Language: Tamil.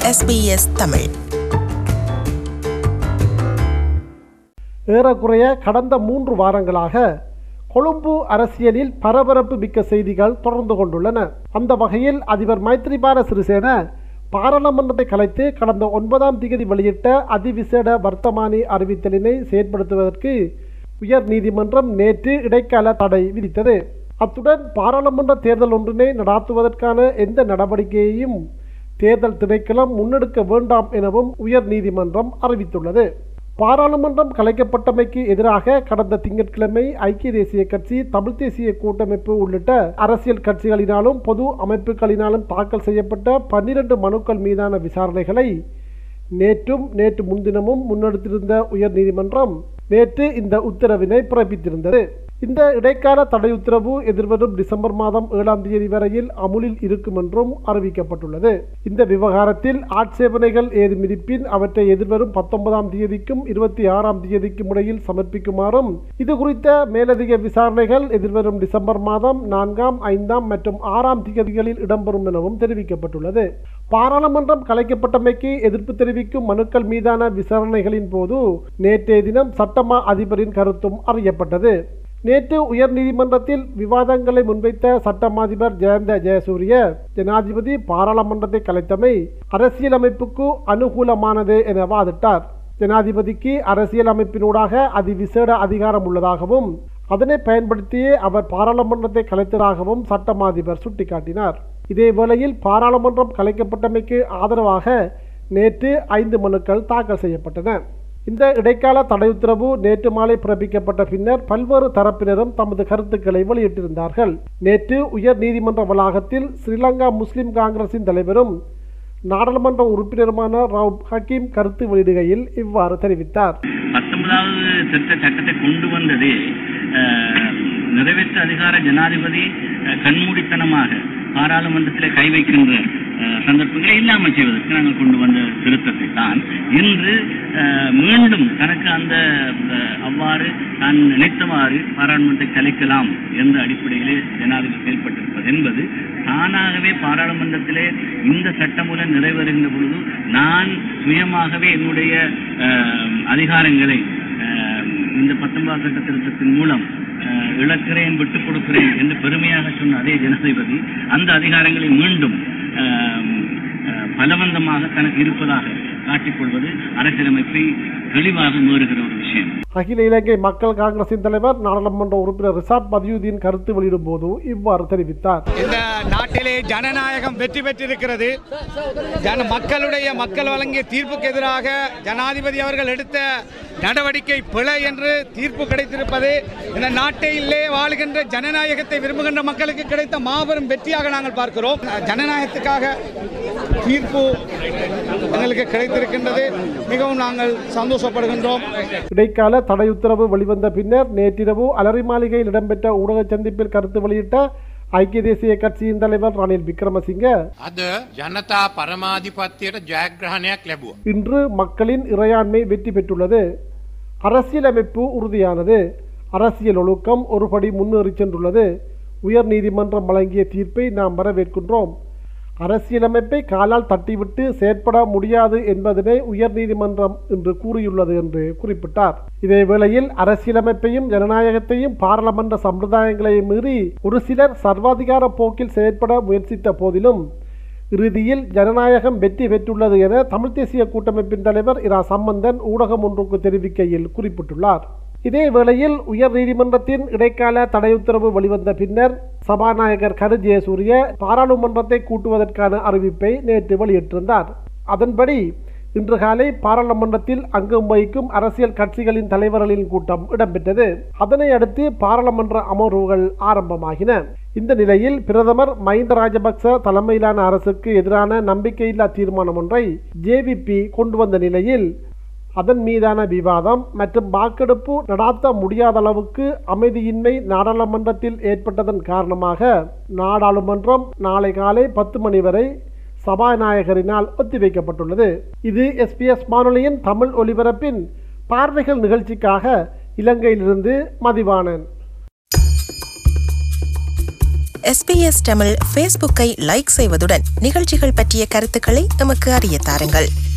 SBS தமிழ் ஏறக்குறைய கடந்த மூன்று வாரங்களாக கொழும்பு அரசியலில் பரபரப்பு மிக்க செய்திகள் தொடர்ந்து கொண்டுள்ளன அந்த வகையில் அதிபர் மைத்ரிபால சிறிசேன பாராளுமன்றத்தை கலைத்து கடந்த ஒன்பதாம் தேதி வெளியிட்ட அதிவிசேட வர்த்தமானி அறிவித்தலினை செயற்படுத்துவதற்கு உயர் நீதிமன்றம் நேற்று இடைக்கால தடை விதித்தது அத்துடன் பாராளுமன்ற தேர்தல் ஒன்றினை நடாத்துவதற்கான எந்த நடவடிக்கையையும் தேர்தல் திணைக்களம் முன்னெடுக்க வேண்டாம் எனவும் உயர் நீதிமன்றம் அறிவித்துள்ளது பாராளுமன்றம் கலைக்கப்பட்டமைக்கு எதிராக கடந்த திங்கட்கிழமை ஐக்கிய தேசிய கட்சி தமிழ் தேசிய கூட்டமைப்பு உள்ளிட்ட அரசியல் கட்சிகளினாலும் பொது அமைப்புகளினாலும் தாக்கல் செய்யப்பட்ட பன்னிரண்டு மனுக்கள் மீதான விசாரணைகளை நேற்றும் நேற்று முன்தினமும் முன்னெடுத்திருந்த உயர் நீதிமன்றம் நேற்று இந்த உத்தரவினை பிறப்பித்திருந்தது இந்த இடைக்கால தடை உத்தரவு எதிர்வரும் டிசம்பர் மாதம் ஏழாம் தேதி வரையில் அமுலில் இருக்கும் என்றும் அறிவிக்கப்பட்டுள்ளது இந்த விவகாரத்தில் ஆட்சேபனைகள் ஏதும் இருப்பின் அவற்றை எதிர்வரும் பத்தொன்பதாம் தேதிக்கும் இருபத்தி ஆறாம் தேதிக்கும் இடையில் சமர்ப்பிக்குமாறும் இது குறித்த மேலதிக விசாரணைகள் எதிர்வரும் டிசம்பர் மாதம் நான்காம் ஐந்தாம் மற்றும் ஆறாம் தேதிகளில் இடம்பெறும் எனவும் தெரிவிக்கப்பட்டுள்ளது பாராளுமன்றம் கலைக்கப்பட்டமைக்கு எதிர்ப்பு தெரிவிக்கும் மனுக்கள் மீதான விசாரணைகளின் போது நேற்றைய தினம் சட்டமா அதிபரின் கருத்தும் அறியப்பட்டது நேற்று உயர் நீதிமன்றத்தில் விவாதங்களை முன்வைத்த சட்டமாதிபர் ஜெயந்த ஜெயசூரிய ஜனாதிபதி பாராளுமன்றத்தை கலைத்தமை அரசியலமைப்புக்கு அனுகூலமானது என வாதிட்டார் ஜனாதிபதிக்கு அரசியல் அமைப்பினூடாக அதிவிசேட அதிகாரம் உள்ளதாகவும் அதனை பயன்படுத்தியே அவர் பாராளுமன்றத்தை கலைத்ததாகவும் சட்டமாதிபர் சுட்டிக்காட்டினார் இதே வேளையில் பாராளுமன்றம் கலைக்கப்பட்டமைக்கு ஆதரவாக நேற்று ஐந்து மனுக்கள் தாக்கல் செய்யப்பட்டன இந்த இடைக்கால தடை உத்தரவு நேற்று மாலை பிறப்பிக்கப்பட்ட பின்னர் பல்வேறு தரப்பினரும் தமது கருத்துக்களை வெளியிட்டிருந்தார்கள் நேற்று உயர் நீதிமன்ற வளாகத்தில் ஸ்ரீலங்கா முஸ்லிம் காங்கிரசின் தலைவரும் நாடாளுமன்ற உறுப்பினருமான ரவுப் ஹக்கீம் கருத்து வெளியிடுகையில் இவ்வாறு தெரிவித்தார் பத்தொன்பதாவது திருத்த சட்டத்தை கொண்டு வந்ததே அஹ், நிறைவேற்ற அதிகார ஜனாதிபதி அஹ், கண்மூடித்தனமாக பாராளுமன்றத்திலே கை வைக்கின்ற அஹ், சந்தர்ப்பங்களை இல்லாமல் செய்வதற்கு நாங்கள் கொண்டு வந்த திருத்தத்தை தான் இன்று அஹ், மீண்டும் தனக்கு அந்த அஹ், அவ்வாறு தான் நினைத்தவாறு பாராளுமன்றத்தை கலைக்கலாம் என்ற அடிப்படையிலே ஜனாதிபதி செயல்பட்டிருப்பது என்பது தானாகவே பாராளுமன்றத்திலே இந்த சட்டமூலம் நிறைவேறுகின்ற பொழுது நான் சுயமாகவே என்னுடைய அஹ், அதிகாரங்களை அஹ், இந்த பத்தொன்பதாம் சட்ட திருத்தத்தின் மூலம் அஹ், இழக்கிறேன் விட்டுக் கொடுக்கிறேன் என்று பெருமையாக சொன்ன அதே ஜனாதிபதி அந்த அதிகாரங்களை மீண்டும் அஹ், அஹ், பலவந்தமாக தனக்கு இருப்பதாக காட்டிக்கொள்வது அரசியலமைப்பை தெளிவாக மீறுகிற ஒரு விஷயம் அகில இலங்கை மக்கள் காங்கிரசின் தலைவர் நாடாளுமன்ற உறுப்பினர் ரிசாட் பதியுதீன் கருத்து வெளியிடும் போது இவ்வாறு தெரிவித்தார் இந்த நாட்டிலே ஜனநாயகம் வெற்றி பெற்றிருக்கிறது ஜன மக்களுடைய மக்கள் வழங்கிய தீர்ப்புக்கு எதிராக ஜனாதிபதி அவர்கள் எடுத்த நடவடிக்கை பிழை என்று தீர்ப்பு கிடைத்திருப்பது இந்த நாட்டிலே வாழ்கின்ற ஜனநாயகத்தை விரும்புகின்ற மக்களுக்கு கிடைத்த மாபெரும் வெற்றியாக நாங்கள் பார்க்கிறோம் ஜனநாயகத்துக்காக தீர்ப்பு எங்களுக்கு கிடைத்திருக்கின்றது மிகவும் நாங்கள் சந்தோஷப்படுகின்றோம் இடைக்கால தடை உத்தரவு வெளிவந்த பின்னர் நேற்றிரவு அலரி மாளிகையில் இடம்பெற்ற ஊடக சந்திப்பில் கருத்து வெளியிட்ட ஐக்கிய தேசிய கட்சியின் தலைவர் ரணில் விக்ரமசிங்க අද ජනතා පරමාධිපත්වයට ජයග්‍රහණයක් ලැබුව. இன்று மக்களின் இறையாண்மை வெற்றி பெற்றுள்ளது அரசியலமைப்பு உறுதியானது அரசியல் ஒழுக்கம் ஒருபடி முன்னேறி சென்றுள்ளது உயர் நீதிமன்றம் வழங்கிய தீர்ப்பை நாம் வரவேற்கின்றோம் அரசியலமைப்பை காலால் தட்டிவிட்டு செயற்பட முடியாது என்பதனை உயர் நீதிமன்றம் இன்று கூறியுள்ளது என்று குறிப்பிட்டார் இதே வேளையில் அரசியலமைப்பையும் ஜனநாயகத்தையும் பாராளுமன்ற சம்பிரதாயங்களையும் மீறி ஒரு சிலர் சர்வாதிகார போக்கில் செயற்பட முயற்சித்த போதிலும் இறுதியில் ஜனநாயகம் வெற்றி பெற்றுள்ளது என தமிழ் தேசிய கூட்டமைப்பின் தலைவர் இரா சம்பந்தன் ஊடகம் ஒன்றுக்கு தெரிவிக்கையில் குறிப்பிட்டுள்ளார் இதே வேளையில் உயர் நீதிமன்றத்தின் இடைக்கால தடை உத்தரவு வெளிவந்த பின்னர் சபாநாயகர் கரு ஜெயசூரிய பாராளுமன்றத்தை கூட்டுவதற்கான அறிவிப்பை நேற்று வெளியிட்டிருந்தார் அதன்படி இன்று காலை பாராளுமன்றத்தில் அங்கம் வகிக்கும் அரசியல் கட்சிகளின் தலைவர்களின் கூட்டம் இடம்பெற்றது அதனை அடுத்து பாராளுமன்ற அமர்வுகள் ஆரம்பமாகின இந்த நிலையில் பிரதமர் மஹிந்த ராஜபக்ச தலைமையிலான அரசுக்கு எதிரான நம்பிக்கையில்லா தீர்மானம் ஒன்றை ஜேவிபி கொண்டு வந்த நிலையில் அதன் மீதான விவாதம் மற்றும் வாக்கெடுப்பு நடாத்த முடியாத அளவுக்கு அமைதியின்மை நாடாளுமன்றத்தில் ஏற்பட்டதன் காரணமாக நாடாளுமன்றம் நாளை காலை பத்து மணி வரை சபாநாயகரினால் ஒத்திவைக்கப்பட்டுள்ளது இது எஸ்பிஎஸ் வானொலியின் தமிழ் ஒலிபரப்பின் பார்வைகள் நிகழ்ச்சிக்காக இலங்கையிலிருந்து மதிவாணன் எஸ்பிஎஸ் தமிழ் ஃபேஸ்புக்கை லைக் செய்வதுடன் நிகழ்ச்சிகள் பற்றிய கருத்துக்களை எமக்கு அறிய தாருங்கள்